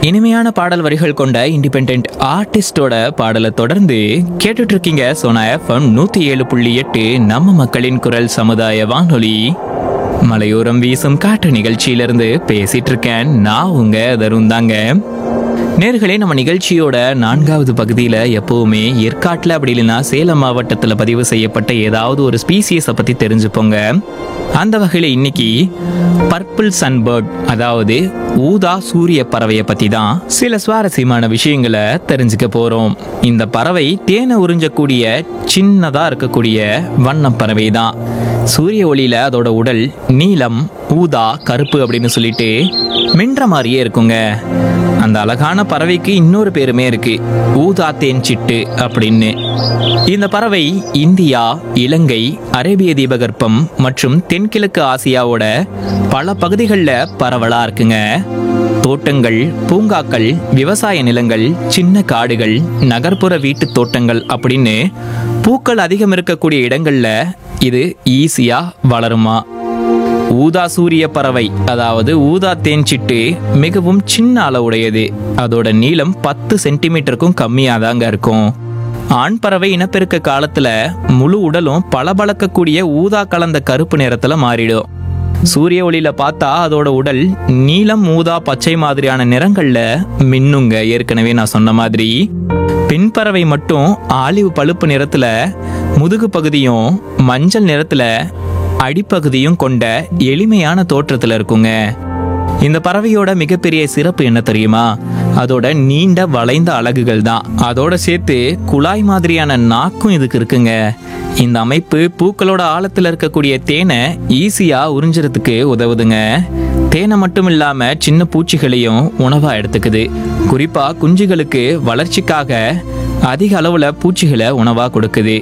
இனிமையான பாடல் வரிகள் கொண்ட இண்டிபெண்ட் ஆர்டிஸ்டோட பாடலை தொடர்ந்து கேட்டுட்டு இருக்கீங்க சோனா எஃப்எம் நூத்தி ஏழு புள்ளி எட்டு நம்ம மக்களின் குரல் சமுதாய வானொலி மலையோரம் வீசும் காற்று நிகழ்ச்சியிலிருந்து பேசிட்டு இருக்கேன் நான் உங்க தருண் தாங்க நேர்களே நம்ம நிகழ்ச்சியோட நான்காவது பகுதியில் எப்பவுமே ஏற்காட்டில் அப்படி இல்லைன்னா சேலம் மாவட்டத்தில் பதிவு செய்யப்பட்ட ஏதாவது ஒரு ஸ்பீசியஸை பற்றி தெரிஞ்சுப்போங்க அந்த வகையில் இன்னைக்கு பர்பிள் சன்பர்ட் அதாவது ஊதா சூரிய பறவையை பற்றி தான் சில சுவாரஸ்யமான விஷயங்களை தெரிஞ்சுக்க போகிறோம் இந்த பறவை தேனை உறிஞ்சக்கூடிய சின்னதாக இருக்கக்கூடிய வண்ணம் பறவை தான் சூரிய ஒளியில அதோட உடல் நீலம் ஊதா கருப்பு அப்படின்னு சொல்லிட்டு மின்ற மாதிரியே இருக்குங்க அந்த அழகான பறவைக்கு இன்னொரு பேருமே இருக்கு ஊதா தேன் சிட்டு அப்படின்னு இந்த பறவை இந்தியா இலங்கை அரேபிய தீபகற்பம் மற்றும் தென்கிழக்கு ஆசியாவோட பல பகுதிகளில் பரவலா இருக்குங்க தோட்டங்கள் பூங்காக்கள் விவசாய நிலங்கள் சின்ன காடுகள் நகர்ப்புற வீட்டு தோட்டங்கள் அப்படின்னு பூக்கள் அதிகம் இருக்கக்கூடிய இடங்கள்ல இது ஈஸியா வளருமா ஊதா சூரிய பறவை அதாவது ஊதா தேன்சிட்டு மிகவும் சின்ன அளவுடையது அதோட நீளம் பத்து சென்டிமீட்டருக்கும் கம்மியாக தாங்க இருக்கும் ஆண் பறவை இனப்பெருக்க காலத்துல முழு உடலும் பளபளக்கக்கூடிய ஊதா கலந்த கருப்பு நிறத்துல மாறிடும் சூரிய ஒளியில பார்த்தா அதோட உடல் நீலம் ஊதா பச்சை மாதிரியான நிறங்கள்ல மின்னுங்க ஏற்கனவே நான் சொன்ன மாதிரி பெண் பறவை மட்டும் ஆலிவ் பழுப்பு நிறத்துல முதுகு பகுதியும் மஞ்சள் நிறத்துல அடிப்பகுதியும் கொண்ட எளிமையான தோற்றத்துல இருக்குங்க இந்த பறவையோட மிகப்பெரிய சிறப்பு என்ன தெரியுமா அதோட நீண்ட வளைந்த அலகுகள் தான் அதோட சேர்த்து குழாய் மாதிரியான நாக்கும் இதுக்கு இருக்குங்க இந்த அமைப்பு பூக்களோட ஆழத்துல இருக்கக்கூடிய தேனை ஈஸியா உறிஞ்சுறதுக்கு உதவுதுங்க தேனை மட்டும் இல்லாம சின்ன பூச்சிகளையும் உணவா எடுத்துக்குது குறிப்பா குஞ்சுகளுக்கு வளர்ச்சிக்காக அதிக அளவுல பூச்சிகளை உணவா கொடுக்குது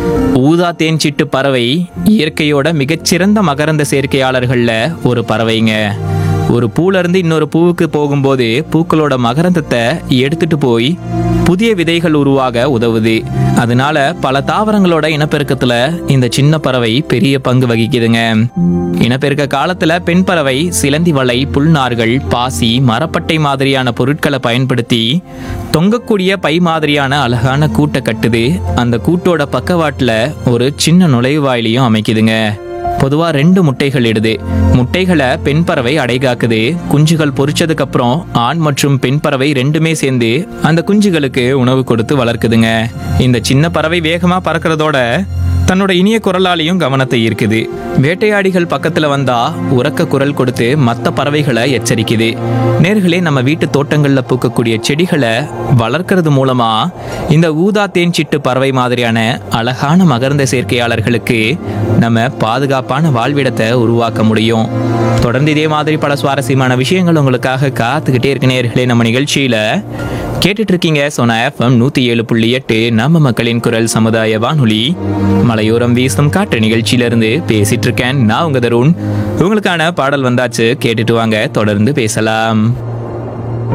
ஊதா தேன் சிட்டு பறவை இயற்கையோட மிகச்சிறந்த மகரந்த சேர்க்கையாளர்கள்ல ஒரு பறவைங்க ஒரு பூல இருந்து இன்னொரு பூவுக்கு போகும்போது பூக்களோட மகரந்தத்தை எடுத்துட்டு போய் புதிய விதைகள் உருவாக உதவுது அதனால பல தாவரங்களோட இனப்பெருக்கத்துல இந்த சின்ன பறவை பெரிய பங்கு வகிக்குதுங்க இனப்பெருக்க காலத்துல பெண் பறவை சிலந்தி வலை புல்நார்கள் பாசி மரப்பட்டை மாதிரியான பொருட்களை பயன்படுத்தி தொங்கக்கூடிய பை மாதிரியான அழகான கூட்டை கட்டுது அந்த கூட்டோட பக்கவாட்டுல ஒரு சின்ன நுழைவாயிலையும் அமைக்குதுங்க பொதுவா ரெண்டு முட்டைகள் இடுது முட்டைகளை பெண் பறவை அடைகாக்குது குஞ்சுகள் பொரிச்சதுக்கு அப்புறம் ஆண் மற்றும் பெண் பறவை ரெண்டுமே சேர்ந்து அந்த குஞ்சுகளுக்கு உணவு கொடுத்து வளர்க்குதுங்க இந்த சின்ன பறவை வேகமா பறக்கிறதோட தன்னோட இனிய குரலாலையும் கவனத்தை ஈர்க்குது வேட்டையாடிகள் பக்கத்துல வந்தா உரக்க குரல் கொடுத்து மற்ற பறவைகளை எச்சரிக்குது நேர்களே நம்ம வீட்டு தோட்டங்கள்ல பூக்கக்கூடிய செடிகளை வளர்க்கறது மூலமா இந்த ஊதா தேன் சிட்டு பறவை மாதிரியான அழகான மகர்ந்த சேர்க்கையாளர்களுக்கு நம்ம பாதுகாப்பான வாழ்விடத்தை உருவாக்க முடியும் தொடர்ந்து இதே மாதிரி பல சுவாரஸ்யமான விஷயங்கள் உங்களுக்காக காத்துக்கிட்டே இருக்கு நேர்களே நம்ம நிகழ்ச்சியில கேட்டுட்டு இருக்கீங்க சோனா எஃப்எம் நூத்தி ஏழு புள்ளி எட்டு நம்ம மக்களின் குரல் சமுதாய வானொலி மலையோரம் வீசும் காற்று நிகழ்ச்சியில இருந்து பேசிட்டு இருக்கேன் நான் உங்க தருண் உங்களுக்கான பாடல் வந்தாச்சு கேட்டுட்டு வாங்க தொடர்ந்து பேசலாம்